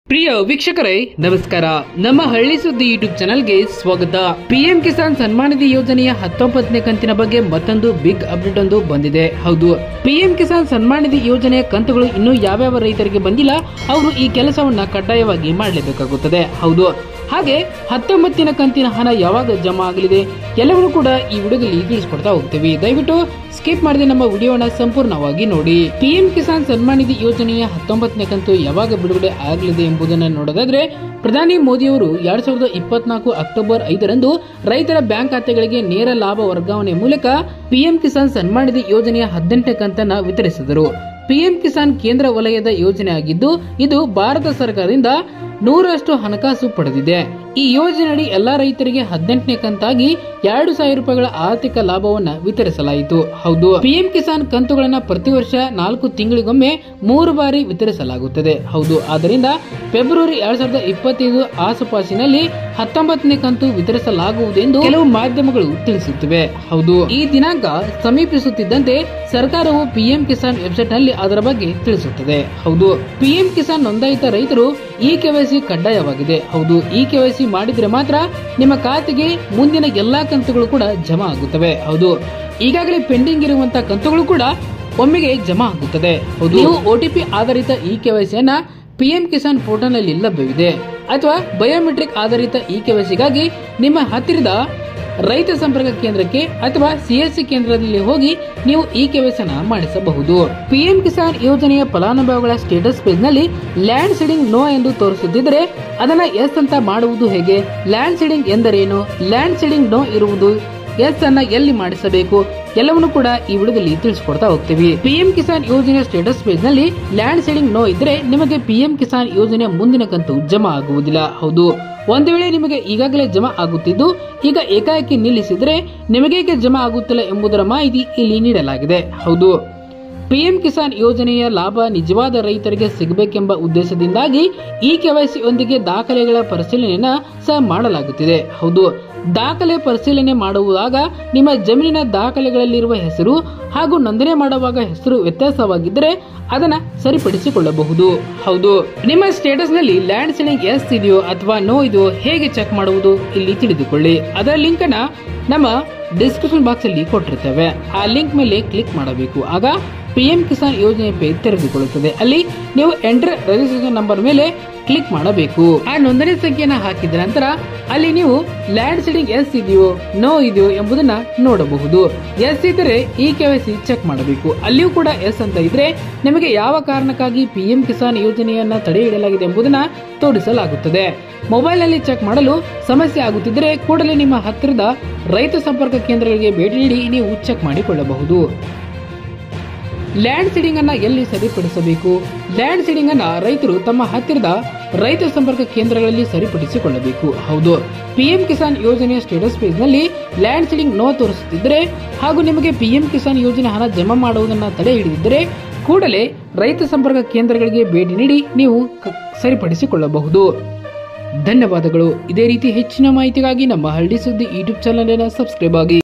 ಪ್ರಿಯ ವೀಕ್ಷಕರೇ ನಮಸ್ಕಾರ ನಮ್ಮ ಹಳ್ಳಿ ಸುದ್ದಿ ಯೂಟ್ಯೂಬ್ ಚಾನಲ್ಗೆ ಸ್ವಾಗತ ಪಿಎಂ ಕಿಸಾನ್ ಸನ್ಮಾನ್ ನಿಧಿ ಯೋಜನೆಯ ಹತ್ತೊಂಬತ್ತನೇ ಕಂತಿನ ಬಗ್ಗೆ ಮತ್ತೊಂದು ಬಿಗ್ ಅಪ್ಡೇಟ್ ಒಂದು ಬಂದಿದೆ ಹೌದು ಪಿಎಂ ಕಿಸಾನ್ ಸನ್ಮಾನ್ ನಿಧಿ ಯೋಜನೆಯ ಕಂತುಗಳು ಇನ್ನೂ ಯಾವ್ಯಾವ ರೈತರಿಗೆ ಬಂದಿಲ್ಲ ಅವರು ಈ ಕೆಲಸವನ್ನ ಕಡ್ಡಾಯವಾಗಿ ಮಾಡಲೇಬೇಕಾಗುತ್ತದೆ ಹೌದು ಹಾಗೆ ಹತ್ತೊಂಬತ್ತಿನ ಕಂತಿನ ಹಣ ಯಾವಾಗ ಜಮಾ ಆಗಲಿದೆ ಎಲ್ಲವನ್ನೂ ಕೂಡ ಈ ವಿಡಿಯೋದಲ್ಲಿ ತಿಳಿಸ್ಕೊಡ್ತಾ ಹೋಗ್ತೀವಿ ದಯವಿಟ್ಟು ಸ್ಕಿಪ್ ಮಾಡದೆ ನಮ್ಮ ವಿಡಿಯೋನ ಸಂಪೂರ್ಣವಾಗಿ ನೋಡಿ ಪಿಎಂ ಕಿಸಾನ್ ಸನ್ಮಾನ್ ನಿಧಿ ಯೋಜನೆಯ ಹತ್ತೊಂಬತ್ತನೇ ಕಂತು ಯಾವಾಗ ಬಿಡುಗಡೆ ಆಗಲಿದೆ ಎಂಬುದನ್ನು ನೋಡೋದಾದ್ರೆ ಪ್ರಧಾನಿ ಮೋದಿಯವರು ಎರಡ್ ಸಾವಿರದ ಇಪ್ಪತ್ನಾಲ್ಕು ಅಕ್ಟೋಬರ್ ಐದರಂದು ರೈತರ ಬ್ಯಾಂಕ್ ಖಾತೆಗಳಿಗೆ ನೇರ ಲಾಭ ವರ್ಗಾವಣೆ ಮೂಲಕ ಪಿಎಂ ಕಿಸಾನ್ ಸನ್ಮಾನ್ ನಿಧಿ ಯೋಜನೆಯ ಹದಿನೆಂಟನೇ ಕಂತನ್ನ ವಿತರಿಸಿದರು ಪಿಎಂ ಕಿಸಾನ್ ಕೇಂದ್ರ ವಲಯದ ಯೋಜನೆ ಆಗಿದ್ದು ಇದು ಭಾರತ ಸರ್ಕಾರದಿಂದ ನೂರಷ್ಟು ಹಣಕಾಸು ಪಡೆದಿದೆ ಈ ಯೋಜನೆಯಡಿ ಎಲ್ಲಾ ರೈತರಿಗೆ ಹದಿನೆಂಟನೇ ಕಂತಾಗಿ ಎರಡು ಸಾವಿರ ರೂಪಾಯಿಗಳ ಆರ್ಥಿಕ ಲಾಭವನ್ನ ವಿತರಿಸಲಾಯಿತು ಹೌದು ಪಿಎಂ ಕಿಸಾನ್ ಕಂತುಗಳನ್ನ ಪ್ರತಿ ವರ್ಷ ನಾಲ್ಕು ತಿಂಗಳಿಗೊಮ್ಮೆ ಮೂರು ಬಾರಿ ವಿತರಿಸಲಾಗುತ್ತದೆ ಹೌದು ಆದ್ದರಿಂದ ಫೆಬ್ರವರಿ ಎರಡ್ ಸಾವಿರದ ಇಪ್ಪತ್ತೈದು ಆಸುಪಾಸಿನಲ್ಲಿ ಹತ್ತೊಂಬತ್ತನೇ ಕಂತು ವಿತರಿಸಲಾಗುವುದೆಂದು ಕೆಲವು ಮಾಧ್ಯಮಗಳು ತಿಳಿಸುತ್ತಿವೆ ಹೌದು ಈ ದಿನಾಂಕ ಸಮೀಪಿಸುತ್ತಿದ್ದಂತೆ ಸರ್ಕಾರವು ಪಿಎಂ ಕಿಸಾನ್ ವೆಬ್ಸೈಟ್ ನಲ್ಲಿ ಅದರ ಬಗ್ಗೆ ತಿಳಿಸುತ್ತದೆ ಹೌದು ಪಿಎಂ ಕಿಸಾನ್ ನೋಂದಾಯಿತ ರೈತರು ಇ ಕೆವೈಸಿ ಕಡ್ಡಾಯವಾಗಿದೆ ಹೌದು ಇ ಕೆವೈಸಿ ಮಾಡಿದ್ರೆ ಮಾತ್ರ ನಿಮ್ಮ ಖಾತೆಗೆ ಮುಂದಿನ ಎಲ್ಲಾ ಕಂತುಗಳು ಕೂಡ ಜಮಾ ಆಗುತ್ತವೆ ಹೌದು ಈಗಾಗಲೇ ಪೆಂಡಿಂಗ್ ಇರುವಂತಹ ಕಂತುಗಳು ಕೂಡ ಒಮ್ಮೆಗೆ ಜಮಾ ಆಗುತ್ತದೆ ಹೌದು ನೀವು ಒಟಿಪಿ ಆಧಾರಿತ ಇ ಕೆವೈಸಿಯನ್ನ ಪಿಎಂ ಕಿಸಾನ್ ಪೋರ್ಟಲ್ ನಲ್ಲಿ ಲಭ್ಯವಿದೆ ಅಥವಾ ಬಯೋಮೆಟ್ರಿಕ್ ಆಧಾರಿತ ಇ ಕೆವೈಸಿಗಾಗಿ ನಿಮ್ಮ ಹತ್ತಿರದ ರೈತ ಸಂಪರ್ಕ ಕೇಂದ್ರಕ್ಕೆ ಅಥವಾ ಸಿಎಸ್ಸಿ ಕೇಂದ್ರದಲ್ಲಿ ಹೋಗಿ ನೀವು ಈ ಕೆವೈಸನ್ನ ಮಾಡಿಸಬಹುದು ಪಿಎಂ ಕಿಸಾನ್ ಯೋಜನೆಯ ಫಲಾನುಭವಿಗಳ ಸ್ಟೇಟಸ್ ಪೇಜ್ ನಲ್ಲಿ ಲ್ಯಾಂಡ್ ಸೀಡಿಂಗ್ ನೋ ಎಂದು ತೋರಿಸುತ್ತಿದ್ದರೆ ಅದನ್ನ ಎಸ್ ಅಂತ ಮಾಡುವುದು ಹೇಗೆ ಲ್ಯಾಂಡ್ ಸೀಡಿಂಗ್ ಎಂದರೇನು ಲ್ಯಾಂಡ್ ಸೀಡಿಂಗ್ ನೋ ಇರುವುದು ಎಸ್ ಅನ್ನ ಎಲ್ಲಿ ಮಾಡಿಸಬೇಕು ಎಲ್ಲವನ್ನು ಕೂಡ ಈ ವಿಡಿಯೋದಲ್ಲಿ ತಿಳಿಸ್ಕೊಡ್ತಾ ಹೋಗ್ತೀವಿ ಪಿಎಂ ಕಿಸಾನ್ ಯೋಜನೆಯ ಸ್ಟೇಟಸ್ ಪೇಜ್ ನಲ್ಲಿ ಲ್ಯಾಂಡ್ ಸೀಡಿಂಗ್ ನೋ ಇದ್ರೆ ನಿಮಗೆ ಪಿಎಂ ಕಿಸಾನ್ ಯೋಜನೆಯ ಮುಂದಿನ ಕಂತು ಜಮಾ ಆಗುವುದಿಲ್ಲ ಹೌದು ಒಂದು ವೇಳೆ ನಿಮಗೆ ಈಗಾಗಲೇ ಜಮಾ ಆಗುತ್ತಿದ್ದು ಈಗ ಏಕಾಏಕಿ ನಿಲ್ಲಿಸಿದ್ರೆ ನಿಮಗೇಕೆ ಜಮಾ ಆಗುತ್ತಿಲ್ಲ ಎಂಬುದರ ಮಾಹಿತಿ ಇಲ್ಲಿ ನೀಡಲಾಗಿದೆ ಹೌದು ಪಿಎಂ ಕಿಸಾನ್ ಯೋಜನೆಯ ಲಾಭ ನಿಜವಾದ ರೈತರಿಗೆ ಸಿಗಬೇಕೆಂಬ ಉದ್ದೇಶದಿಂದಾಗಿ ಈ ಕೆವೈಸಿಯೊಂದಿಗೆ ದಾಖಲೆಗಳ ಪರಿಶೀಲನೆಯನ್ನ ಸಹ ಮಾಡಲಾಗುತ್ತಿದೆ ಹೌದು ದಾಖಲೆ ಪರಿಶೀಲನೆ ಮಾಡುವಾಗ ನಿಮ್ಮ ಜಮೀನಿನ ದಾಖಲೆಗಳಲ್ಲಿರುವ ಹೆಸರು ಹಾಗೂ ನೋಂದಣಿ ಮಾಡುವಾಗ ಹೆಸರು ವ್ಯತ್ಯಾಸವಾಗಿದ್ದರೆ ಅದನ್ನ ಸರಿಪಡಿಸಿಕೊಳ್ಳಬಹುದು ಹೌದು ನಿಮ್ಮ ಸ್ಟೇಟಸ್ ನಲ್ಲಿ ಲ್ಯಾಂಡ್ ಸೀಲಿಂಗ್ ಎಸ್ ಇದೆಯೋ ಅಥವಾ ನೋ ಇದೆಯೋ ಹೇಗೆ ಚೆಕ್ ಮಾಡುವುದು ಇಲ್ಲಿ ತಿಳಿದುಕೊಳ್ಳಿ ಅದರ ಲಿಂಕ್ ಅನ್ನ ನಮ್ಮ ಡಿಸ್ಕ್ರಿಪ್ಷನ್ ಬಾಕ್ಸ್ ಅಲ್ಲಿ ಕೊಟ್ಟಿರ್ತೇವೆ ಆ ಲಿಂಕ್ ಮೇಲೆ ಕ್ಲಿಕ್ ಮಾಡಬೇಕು ಆಗ ಪಿಎಂ ಕಿಸಾನ್ ಯೋಜನೆ ಪೇಜ್ ತೆರೆದುಕೊಳ್ಳುತ್ತದೆ ಅಲ್ಲಿ ನೀವು ಎಂಟರ್ ರಿಜಿಸ್ಟ್ರೇಷನ್ ನಂಬರ್ ಮೇಲೆ ಕ್ಲಿಕ್ ಮಾಡಬೇಕು ಆ ನೋಂದಣಿ ಸಂಖ್ಯೆಯನ್ನು ಹಾಕಿದ ನಂತರ ಅಲ್ಲಿ ನೀವು ಲ್ಯಾಂಡ್ ಸೀಡಿಂಗ್ ಎಸ್ ಇದೆಯೋ ನೋ ಇದೆಯೋ ಎಂಬುದನ್ನ ನೋಡಬಹುದು ಎಸ್ ಇದ್ದರೆ ಈ ಕೆವೈಸಿ ಚೆಕ್ ಮಾಡಬೇಕು ಅಲ್ಲಿಯೂ ಕೂಡ ಎಸ್ ಅಂತ ಇದ್ರೆ ನಿಮಗೆ ಯಾವ ಕಾರಣಕ್ಕಾಗಿ ಪಿಎಂ ಕಿಸಾನ್ ಯೋಜನೆಯನ್ನ ತಡೆ ಹಿಡಿಯಲಾಗಿದೆ ಎಂಬುದನ್ನ ತೋರಿಸಲಾಗುತ್ತದೆ ಮೊಬೈಲ್ ನಲ್ಲಿ ಚೆಕ್ ಮಾಡಲು ಸಮಸ್ಯೆ ಆಗುತ್ತಿದ್ದರೆ ಕೂಡಲೇ ನಿಮ್ಮ ಹತ್ತಿರದ ರೈತ ಸಂಪರ್ಕ ಕೇಂದ್ರಗಳಿಗೆ ಭೇಟಿ ನೀಡಿ ನೀವು ಚೆಕ್ ಮಾಡಿಕೊಳ್ಳಬಹುದು ಲ್ಯಾಂಡ್ ಸೀಡಿಂಗ್ ಅನ್ನ ಎಲ್ಲಿ ಸರಿಪಡಿಸಬೇಕು ಲ್ಯಾಂಡ್ ಸೀಡಿಂಗ್ ಅನ್ನ ರೈತರು ತಮ್ಮ ಹತ್ತಿರದ ರೈತ ಸಂಪರ್ಕ ಕೇಂದ್ರಗಳಲ್ಲಿ ಸರಿಪಡಿಸಿಕೊಳ್ಳಬೇಕು ಹೌದು ಪಿಎಂ ಕಿಸಾನ್ ಯೋಜನೆಯ ಸ್ಟೇಟಸ್ ಪೇಜ್ ನಲ್ಲಿ ಲ್ಯಾಂಡ್ ಸೀಡಿಂಗ್ ನೋ ತೋರಿಸುತ್ತಿದ್ದರೆ ಹಾಗೂ ನಿಮಗೆ ಪಿಎಂ ಕಿಸಾನ್ ಯೋಜನೆ ಹಣ ಜಮಾ ಮಾಡುವುದನ್ನು ತಡೆ ಹಿಡಿದಿದ್ದರೆ ಕೂಡಲೇ ರೈತ ಸಂಪರ್ಕ ಕೇಂದ್ರಗಳಿಗೆ ಭೇಟಿ ನೀಡಿ ನೀವು ಕ- ಸರಿಪಡಿಸಿಕೊಳ್ಳಬಹುದು ಧನ್ಯವಾದಗಳು ಇದೇ ರೀತಿ ಹೆಚ್ಚಿನ ಮಾಹಿತಿಗಾಗಿ ನಮ್ಮ ಹಳ್ಳಿ ಸುದ್ದಿ ಯೂಟ್ಯೂಬ್ ಚಾನಲ್ ಸಬ್ಸ್ಕ್ರೈಬ್ ಆಗಿ